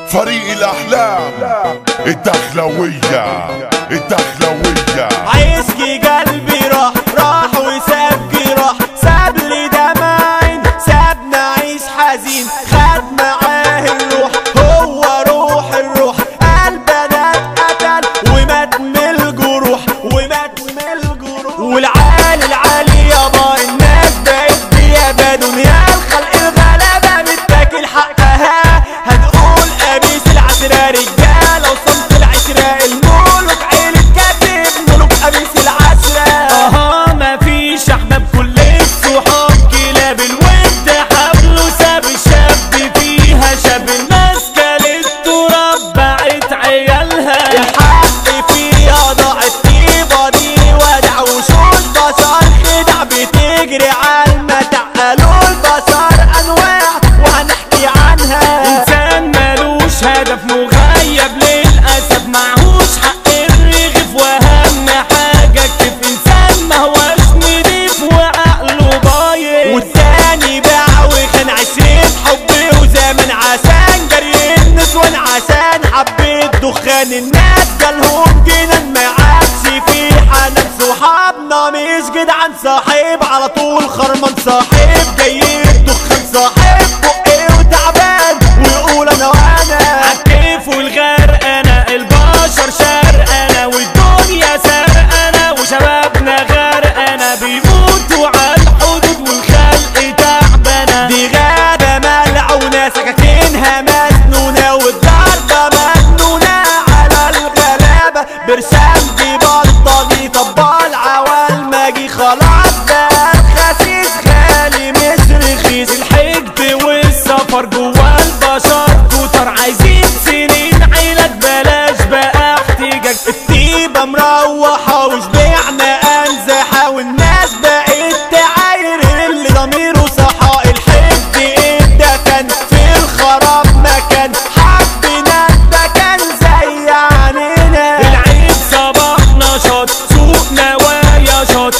فريق الأحلام الدخلوية الدخلوية عايزكي قلبي راح راح وساب جراح ساب لي دمعين سابنا عيش حزين خد معاه الروح هو روح الروح قلبنا اتقتل ومات من الجروح ومات من الجروح والعالي العالي يابا الناس بقت ديابة دنيا الخلق الغلابة متاكل حقها هنقول قميص العشرة رجالة وصمت العشرة الملوك عيلة كاتب ملوك قميص العشرة اها مفيش احباب كل الصحاب كلاب الود حبله ساب الشاب فيها شاب الناس كلت تراب باعت عيالها الحق فيها ضاعت طيبة دي ودع وشوش بشر خدع بتجري عالمتع قالوا البشر انواع وهنحكي عنها انسان ملوش هدف مغيب للاسف معهوش حق الرغيف واهم حاجه كيف انسان ما هوش نضيف وعقله ضايع والتاني باع وخان عشرين حب وزمن عشان جري النسوان عشان حبيت دخان الناس جالهم جنان ما عادش في حنان صحابنا مش جدعان صاحب على طول خرمان صاحب جاي الدخان صاحب بقي وتعبان ويقول انا وانا عالكيف والغرق انا البشر شرق انا والدنيا سرق انا وشبابنا غرق انا بيموتوا على الحدود والخلق تعبانه دي غابه ملعونه سكاكينها مسنونه والضربه مجنونه على الغلابه برشام دي بلطجي طبال عوال ماجي خلاص ده الخسيس غالي مش رخيص الحقد والسفر جوا البشر كتر عايزين سنين عيلك بلاش بقى احتجاج الطيبة مروحة وشبعنا انزحة والناس بقت تعاير اللي ضميره صحى الحقد اتدفن في الخراب مكان حبنا المكان زي عنينا العيد صباح نشاط سوق نوايا شاط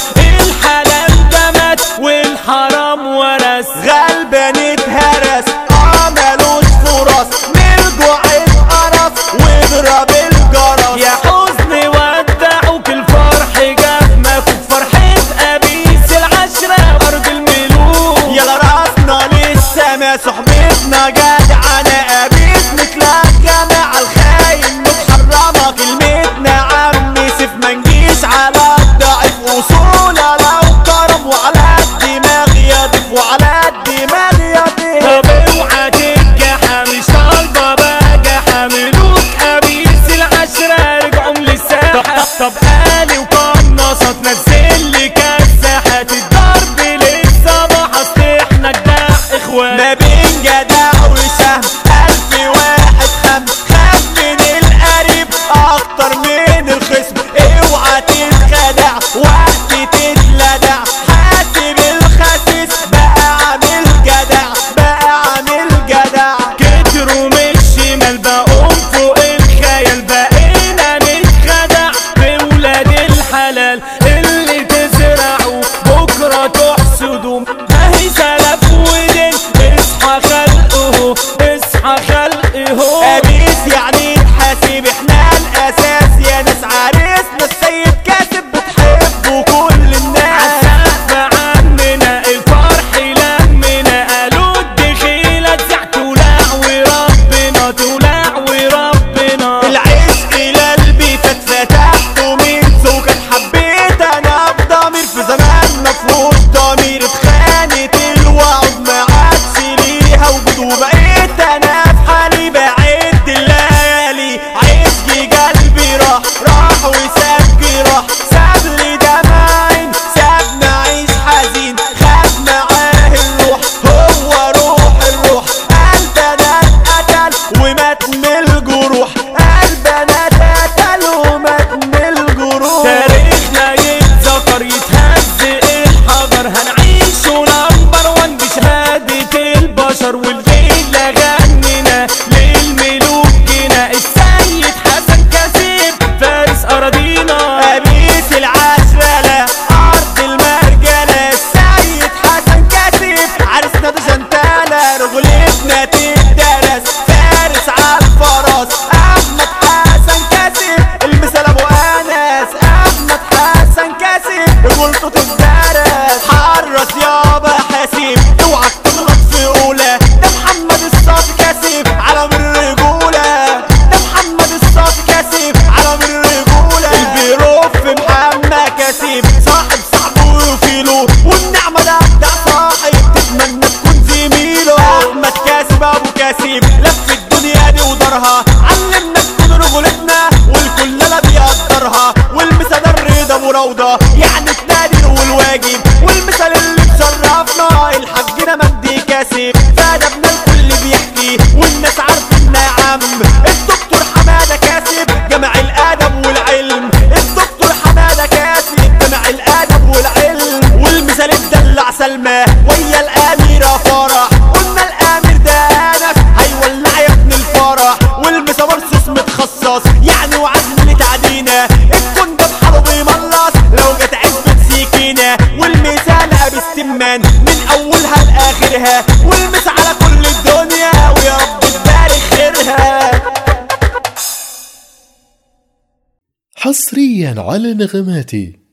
الحلال ده مات والحرام ورث غلبان اتهرس اه مالوش فرص من الجوع اتقرص واضرب الجرس يا حزن ودعوك الفرح جاب ماكوك فرحة قبيس العشرة أرض الملوك يلا راسنا للسما صحبتنا جدعانة قبيس متلاقى مع الخاين متحرمة كلمتنا عمي سيف منجيش على الضعيف وصولة لو كرم وعلى الدماغ يضيف وعلى الدماغ يضيف طب اوعى تتجحى مش طالبة بقى حملوك قميص العشرة رجعوا للساحة طب قالي وقناصة تنزل لي كساحات الضرب للصباح اصل احنا جدع اخوان ما بين جدع وسهم الف واحد خم خاف من القريب اكتر من الخصم اوعى تتخدع وقت تتلدع حاسب الخسيس بقى عامل جدع بقى عامل جدع كتروا من الشمال بقوم فوق الخيال بقينا نتخدع بولاد الحلال اللي تزرعوا بكرة تحسدوا ما هي سلف ودين اصحى خلقه اصحى خلقه قميص يعني تحاسب احنا الاساس يا ناس عريسنا السيد كاتب بتحبه كل الناس عالسقف عننا الفرح لمنا قالوا الدخيلة تزع تولع وربنا تولع وربنا العشق لقلبي فتفتحته من سوكك حبيت انا بضمير في زمان مفهوش ضمير اتخانت الوعد ما عادش ليها وجود وبقيت انا في حالي بعد الليالي عشقي قلبي راح راح وساب جراح ساب لي دمعين سابنا عيش حزين خد معاه الروح هو روح الروح قلبنا اتقتل ومات من الجروح قلبنا اتقتل ومات من الجروح تاريخنا يتذكر يتهز الحجر هنعيش نمبر وان بشهادة البشر والليلة غنينا للملوك جينا السيد حسن كسيب فارس أراضينا قميص العسلة أرض المرجلة السيد حسن كسيب عرسنا ده جنتالة رجولتنا تدرس فارس انس على الفرس احمد حسن كاسب المثال ابو انس احمد حسن كاسب رجولته تتدرس حرص يابا حاسب اوعك تغلط في اولى ده محمد الصافي كاسب علم الرجوله ده محمد الصافي كاسب علم الرجوله البيروف محمد كاسب صاحب صاحبه ويوفيله والنعمه ده ده صاحب تتمنى تكون زميله احمد كاسب ابو كاسب لف الدنيا دي ودارها علمنا تكون رجولتنا والكل لا بيقدرها والمثال الرضا ابو روضه يعني التقدير والواجب والمثال اللي مشرفنا الحاج مجدي كاسب فادبنا الكل بيحكي والناس عارفيننا يا عم الدكتور حماده كاسب جمع الادب والعلم الدكتور حماده كاسب جمع الادب والعلم والمثال الدلع سلمى ويا الاميره فرح قلنا الامير ده انس هيولع يا ابن الفرح والمسا مرصوص متخصص يعني وعزم لتعدينا الكون ده بحاله بيملص لو جت عزبة سكينة والمثال ابي استمان من اولها لاخرها والمس على كل الدنيا ويا رب تبارك خيرها حصريا على نغماتي